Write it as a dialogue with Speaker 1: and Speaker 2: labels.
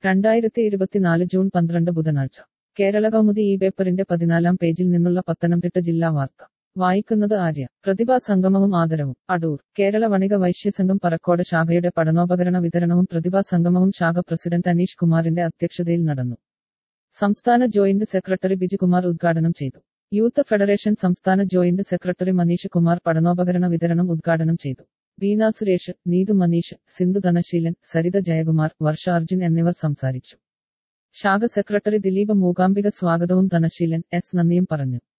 Speaker 1: രണ്ടായിരത്തി ഇരുപത്തിനാല് ജൂൺ പന്ത്രണ്ട് ബുധനാഴ്ച കേരള കൗമുദി ഈ പേപ്പറിന്റെ പതിനാലാം പേജിൽ നിന്നുള്ള പത്തനംതിട്ട ജില്ലാ വാർത്ത വായിക്കുന്നത് ആര്യ പ്രതിഭാ സംഗമവും ആദരവും അടൂർ കേരള വണിക വൈശ്യസംഘം പറക്കോട് ശാഖയുടെ പഠനോപകരണ വിതരണവും പ്രതിഭാ സംഗമവും ശാഖ പ്രസിഡന്റ് അനീഷ് കുമാറിന്റെ അധ്യക്ഷതയിൽ നടന്നു സംസ്ഥാന ജോയിന്റ് സെക്രട്ടറി ബിജുകുമാർ ഉദ്ഘാടനം ചെയ്തു യൂത്ത് ഫെഡറേഷൻ സംസ്ഥാന ജോയിന്റ് സെക്രട്ടറി മനീഷ് കുമാർ പഠനോപകരണ വിതരണം ഉദ്ഘാടനം ചെയ്തു ബീന സുരേഷ് നീതു മനീഷ് സിന്ധു ധനശീലൻ സരിത ജയകുമാർ വർഷ അർജുൻ എന്നിവർ സംസാരിച്ചു ശാഖ സെക്രട്ടറി ദിലീപ് മൂകാംബിക സ്വാഗതവും ധനശീലൻ എസ് നന്ദിയും പറഞ്ഞു